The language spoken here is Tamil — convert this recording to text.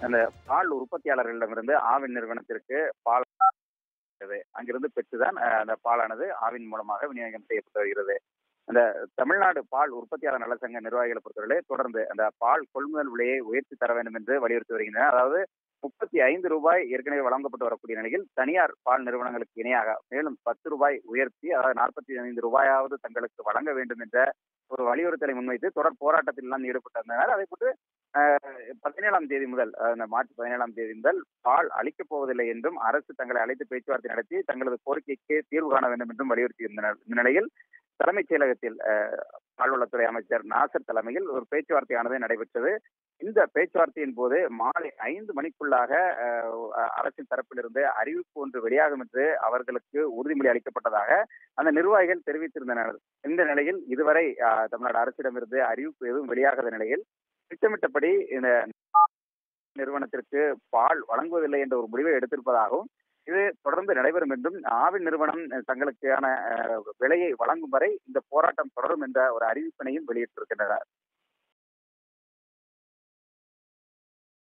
அந்த பால் உற்பத்தியாளர்களிடமிருந்து ஆவின் நிறுவனத்திற்கு பால் அங்கிருந்து பெற்றுதான் அஹ், அந்த பாலானது ஆவின் மூலமாக விநியோகம் செய்யப்பட்டு வருகிறது அந்த தமிழ்நாடு பால் உற்பத்தியாளர் நல சங்க நிர்வாகிகளை பொறுத்தவரை தொடர்ந்து அந்த பால் கொள்முதல் விலையை உயர்த்தி தர வேண்டும் என்று வலியுறுத்தி வருகின்றனர் அதாவது முப்பத்தி ஐந்து ரூபாய் ஏற்கனவே வழங்கப்பட்டு வரக்கூடிய நிலையில் தனியார் பால் நிறுவனங்களுக்கு இணையாக மேலும் பத்து ரூபாய் உயர்த்தி அதாவது நாற்பத்தி ஐந்து ரூபாயாவது தங்களுக்கு வழங்க வேண்டும் என்ற ஒரு வலியுறுத்தலை முன்வைத்து தொடர் போராட்டத்தில் எல்லாம் ஈடுபட்டிருந்தனர் அதை போட்டு பதினேழாம் தேதி முதல் அஹ், இந்த மார்ச் பதினேழாம் தேதி முதல் பால் அளிக்கப் போவதில்லை என்றும் அரசு தங்களை அழைத்து பேச்சுவார்த்தை நடத்தி தங்களது கோரிக்கைக்கு தீர்வு காண வேண்டும் என்றும் வலியுறுத்தி இருந்தனர் இந்த நிலையில் தலைமைச் செயலகத்தில் அஹ், பால்வளத்துறை அமைச்சர் நாசர் தலைமையில் ஒரு பேச்சுவார்த்தையானது நடைபெற்றது இந்த பேச்சுவார்த்தையின் போது மாலை ஐந்து மணிக்குள்ளாக அஹ், அரசின் தரப்பிலிருந்து அறிவிப்பு ஒன்று வெளியாகும் என்று அவர்களுக்கு உறுதிமொழி அளிக்கப்பட்டதாக அந்த நிர்வாகிகள் தெரிவித்திருந்தனர் இந்த நிலையில் இதுவரை அஹ், தமிழ்நாடு அரசிடமிருந்து அறிவிப்பு எதுவும் வெளியாகாத நிலையில் திட்டமிட்டபடி இந்த நிறுவனத்திற்கு பால் வழங்குவதில்லை என்ற ஒரு முடிவை எடுத்திருப்பதாகவும் இது தொடர்ந்து நடைபெறும் என்றும் ஆவின் நிறுவனம் அஹ், தங்களுக்கான அஹ், விலையை வழங்கும் வரை இந்த போராட்டம் தொடரும் என்ற ஒரு அறிவிப்பினையும் வெளியிட்டிருக்கின்றனர்